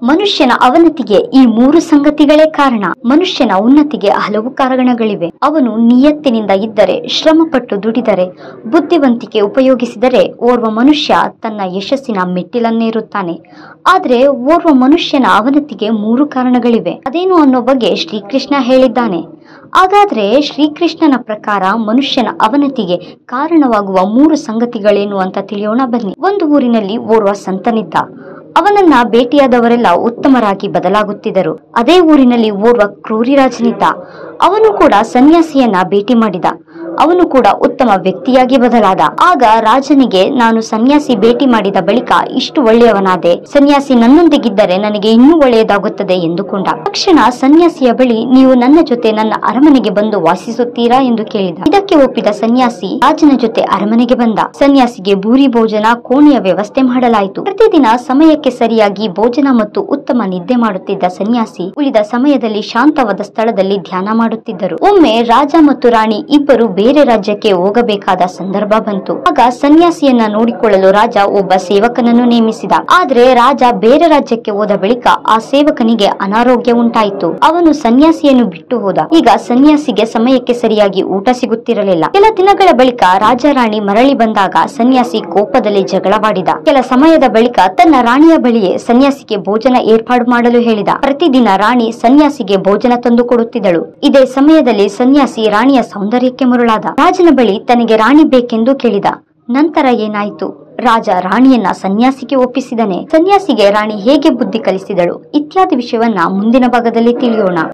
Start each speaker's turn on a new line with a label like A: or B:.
A: ಮನುಷ್ಯನ ಅವನತಿಗೆ ಈ ಮೂರು ಸಂಗತಿಗಳೇ ಕಾರಣ ಮನುಷ್ಯನ ಉನ್ನತಿಗೆ ಹಲವು ಕಾರಣಗಳಿವೆ ಅವನು ನಿಯತ್ತಿನಿಂದ ಇದ್ದರೆ ಶ್ರಮಪಟ್ಟು ದುಡಿದರೆ ಬುದ್ಧಿವಂತಿಕೆ ಉಪಯೋಗಿಸಿದರೆ ಓರ್ವ ಮನುಷ್ಯ ತನ್ನ ಯಶಸ್ಸಿನ ಮೆಟ್ಟಿಲನ್ನೇರುತ್ತಾನೆ ಆದ್ರೆ ಓರ್ವ ಮನುಷ್ಯನ ಅವನತಿಗೆ ಮೂರು ಕಾರಣಗಳಿವೆ ಅದೇನು ಅನ್ನೋ ಬಗ್ಗೆ ಶ್ರೀಕೃಷ್ಣ ಹೇಳಿದ್ದಾನೆ ಹಾಗಾದ್ರೆ ಶ್ರೀಕೃಷ್ಣನ ಪ್ರಕಾರ ಮನುಷ್ಯನ ಅವನತಿಗೆ ಕಾರಣವಾಗುವ ಮೂರು ಸಂಗತಿಗಳೇನು ಅಂತ ತಿಳಿಯೋಣ ಬನ್ನಿ ಒಂದು ಊರಿನಲ್ಲಿ ಓರ್ವ ಸಂತನಿದ್ದ ಅವನನ್ನ ಭೇಟಿಯಾದವರೆಲ್ಲ ಉತ್ತಮರಾಗಿ ಬದಲಾಗುತ್ತಿದ್ದರು ಅದೇ ಊರಿನಲ್ಲಿ ಓರ್ವ ಕ್ರೂರಿ ರಾಜನಿದ್ದ ಅವನು ಕೂಡ ಸನ್ಯಾಸಿಯನ್ನ ಭೇಟಿ ಮಾಡಿದ ಅವನು ಕೂಡ ಉತ್ತಮ ವ್ಯಕ್ತಿಯಾಗಿ ಬದಲಾದ ಆಗ ರಾಜನಿಗೆ ನಾನು ಸನ್ಯಾಸಿ ಭೇಟಿ ಮಾಡಿದ ಬಳಿಕ ಇಷ್ಟು ಒಳ್ಳೆಯವನಾದೆ ಸನ್ಯಾಸಿ ನನ್ನೊಂದಿಗಿದ್ದರೆ ನನಗೆ ಇನ್ನೂ ಒಳ್ಳೆಯದಾಗುತ್ತದೆ ಎಂದುಕೊಂಡ ತಕ್ಷಣ ಸನ್ಯಾಸಿಯ ಬಳಿ ನೀವು ನನ್ನ ಜೊತೆ ನನ್ನ ಅರಮನೆಗೆ ಬಂದು ವಾಸಿಸುತ್ತೀರಾ ಎಂದು ಕೇಳಿದ ಇದಕ್ಕೆ ಒಪ್ಪಿದ ಸನ್ಯಾಸಿ ರಾಜನ ಜೊತೆ ಅರಮನೆಗೆ ಬಂದ ಸನ್ಯಾಸಿಗೆ ಭೂರಿ ಭೋಜನ ಕೋಣೆಯ ವ್ಯವಸ್ಥೆ ಮಾಡಲಾಯಿತು ಪ್ರತಿದಿನ ಸಮಯಕ್ಕೆ ಸರಿಯಾಗಿ ಭೋಜನ ಮತ್ತು ಉತ್ತಮ ನಿದ್ದೆ ಮಾಡುತ್ತಿದ್ದ ಸನ್ಯಾಸಿ ಉಳಿದ ಸಮಯದಲ್ಲಿ ಶಾಂತವಾದ ಸ್ಥಳದಲ್ಲಿ ಧ್ಯಾನ ಮಾಡುತ್ತಿದ್ದರು ಒಮ್ಮೆ ರಾಜ ಮತ್ತು ರಾಣಿ ಇಬ್ಬರು ಬೇರೆ ರಾಜ್ಯಕ್ಕೆ ಹೋಗಬೇಕಾದ ಸಂದರ್ಭ ಬಂತು ಆಗ ಸನ್ಯಾಸಿಯನ್ನ ನೋಡಿಕೊಳ್ಳಲು ರಾಜ ಒಬ್ಬ ಸೇವಕನನ್ನು ನೇಮಿಸಿದ ಆದ್ರೆ ರಾಜ ಬೇರೆ ರಾಜ್ಯಕ್ಕೆ ಹೋದ ಬಳಿಕ ಆ ಸೇವಕನಿಗೆ ಅನಾರೋಗ್ಯ ಉಂಟಾಯಿತು ಅವನು ಸನ್ಯಾಸಿಯನ್ನು ಬಿಟ್ಟು ಹೋದ ಈಗ ಸನ್ಯಾಸಿಗೆ ಸಮಯಕ್ಕೆ ಸರಿಯಾಗಿ ಊಟ ಸಿಗುತ್ತಿರಲಿಲ್ಲ ಕೆಲ ದಿನಗಳ ಬಳಿಕ ರಾಜ ರಾಣಿ ಮರಳಿ ಬಂದಾಗ ಸನ್ಯಾಸಿ ಕೋಪದಲ್ಲಿ ಜಗಳವಾಡಿದ ಕೆಲ ಸಮಯದ ಬಳಿಕ ತನ್ನ ರಾಣಿಯ ಬಳಿಯೇ ಸನ್ಯಾಸಿಗೆ ಭೋಜನ ಏರ್ಪಾಡು ಮಾಡಲು ಹೇಳಿದ ಪ್ರತಿದಿನ ರಾಣಿ ಸನ್ಯಾಸಿಗೆ ಭೋಜನ ತಂದು ಕೊಡುತ್ತಿದ್ದಳು ಇದೇ ಸಮಯದಲ್ಲಿ ಸನ್ಯಾಸಿ ರಾಣಿಯ ಸೌಂದರ್ಯಕ್ಕೆ ಮರುಳಾದ ರಾಜನ ಬಳಿ ತನಗೆ ರಾಣಿ ಬೇಕೆಂದು ಕೇಳಿದ ನಂತರ ಏನಾಯಿತು ರಾಜ ರಾಣಿಯನ್ನ ಸನ್ಯಾಸಿಗೆ ಒಪ್ಪಿಸಿದನೆ ಸನ್ಯಾಸಿಗೆ ರಾಣಿ ಹೇಗೆ ಬುದ್ಧಿ ಕಲಿಸಿದಳು ಇತ್ಯಾದಿ ವಿಷಯವನ್ನ ಮುಂದಿನ ಭಾಗದಲ್ಲಿ ತಿಳಿಯೋಣ